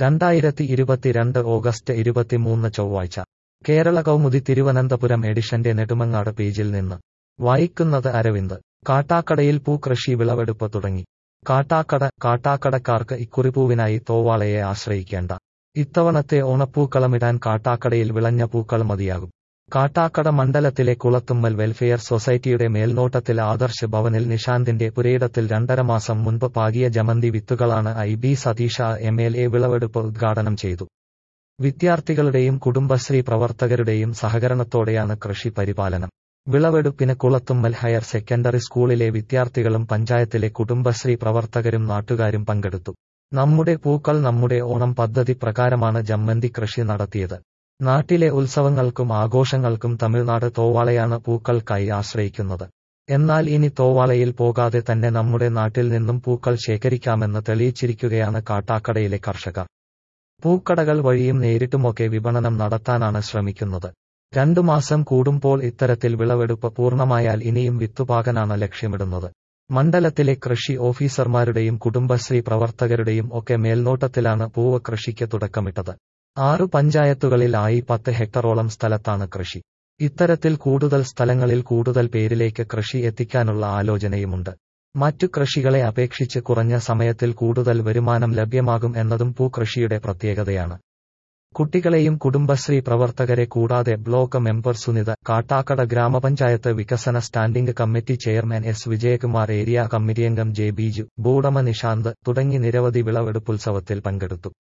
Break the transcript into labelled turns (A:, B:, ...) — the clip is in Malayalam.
A: രണ്ടായിരത്തി ഇരുപത്തിരണ്ട് ഓഗസ്റ്റ് ഇരുപത്തിമൂന്ന് ചൊവ്വാഴ്ച കേരള കൗമുദി തിരുവനന്തപുരം എഡിഷന്റെ നെടുമങ്ങാട് പേജിൽ നിന്ന് വായിക്കുന്നത് അരവിന്ദ് കാട്ടാക്കടയിൽ പൂക്കൃഷി വിളവെടുപ്പ് തുടങ്ങി കാട്ടാക്കട കാട്ടാക്കടക്കാർക്ക് ഇക്കുറി പൂവിനായി തോവാളയെ ആശ്രയിക്കേണ്ട ഇത്തവണത്തെ ഓണപ്പൂക്കളമിടാൻ കാട്ടാക്കടയിൽ വിളഞ്ഞ പൂക്കൾ മതിയാകും കാട്ടാക്കട മണ്ഡലത്തിലെ കുളത്തുമ്മൽ വെൽഫെയർ സൊസൈറ്റിയുടെ മേൽനോട്ടത്തിൽ ആദർശ് ഭവനിൽ നിശാന്തിന്റെ പുരയിടത്തിൽ രണ്ടര മാസം മുൻപ് പാകിയ ജമന്തി വിത്തുകളാണ് I B Sathish M L A വിളവെടുപ്പ് ഉദ്ഘാടനം ചെയ്തു വിദ്യാർത്ഥികളുടെയും കുടുംബശ്രീ പ്രവർത്തകരുടെയും സഹകരണത്തോടെയാണ് കൃഷി പരിപാലനം വിളവെടുപ്പിന് കുളത്തുമ്മൽ ഹയർ സെക്കൻഡറി സ്കൂളിലെ വിദ്യാർത്ഥികളും പഞ്ചായത്തിലെ കുടുംബശ്രീ പ്രവർത്തകരും നാട്ടുകാരും പങ്കെടുത്തു നമ്മുടെ പൂക്കൾ നമ്മുടെ ഓണം പദ്ധതി പ്രകാരമാണ് ജമ്മന്തി കൃഷി നടത്തിയത് നാട്ടിലെ ഉത്സവങ്ങൾക്കും ആഘോഷങ്ങൾക്കും തമിഴ്നാട് തോവാളയാണ് പൂക്കൾക്കായി ആശ്രയിക്കുന്നത് എന്നാൽ ഇനി തോവാളയിൽ പോകാതെ തന്നെ നമ്മുടെ നാട്ടിൽ നിന്നും പൂക്കൾ ശേഖരിക്കാമെന്ന് തെളിയിച്ചിരിക്കുകയാണ് കാട്ടാക്കടയിലെ കർഷകർ പൂക്കടകൾ വഴിയും നേരിട്ടുമൊക്കെ വിപണനം നടത്താനാണ് ശ്രമിക്കുന്നത് രണ്ടു മാസം കൂടുമ്പോൾ ഇത്തരത്തിൽ വിളവെടുപ്പ് പൂർണ്ണമായാൽ ഇനിയും വിത്തുപാകനാണ് ലക്ഷ്യമിടുന്നത് മണ്ഡലത്തിലെ കൃഷി ഓഫീസർമാരുടെയും കുടുംബശ്രീ പ്രവർത്തകരുടെയും ഒക്കെ മേൽനോട്ടത്തിലാണ് പൂവ് കൃഷിക്ക് തുടക്കമിട്ടത് ആറു പഞ്ചായത്തുകളിൽ ആയി പത്ത് ഹെക്ടറോളം സ്ഥലത്താണ് കൃഷി ഇത്തരത്തിൽ കൂടുതൽ സ്ഥലങ്ങളിൽ കൂടുതൽ പേരിലേക്ക് കൃഷി എത്തിക്കാനുള്ള ആലോചനയുമുണ്ട് മറ്റു കൃഷികളെ അപേക്ഷിച്ച് കുറഞ്ഞ സമയത്തിൽ കൂടുതൽ വരുമാനം ലഭ്യമാകും എന്നതും പൂക്കൃഷിയുടെ പ്രത്യേകതയാണ് കുട്ടികളെയും കുടുംബശ്രീ പ്രവർത്തകരെ കൂടാതെ ബ്ലോക്ക് മെമ്പർ സുനിത കാട്ടാക്കട ഗ്രാമപഞ്ചായത്ത് വികസന standing committee chairman S Vijayakumar area കമ്മിറ്റിയംഗം ജെ ബീജു ബൂഡമ നിഷാന്ത് തുടങ്ങി നിരവധി വിളവെടുപ്പുത്സവത്തിൽ പങ്കെടുത്തു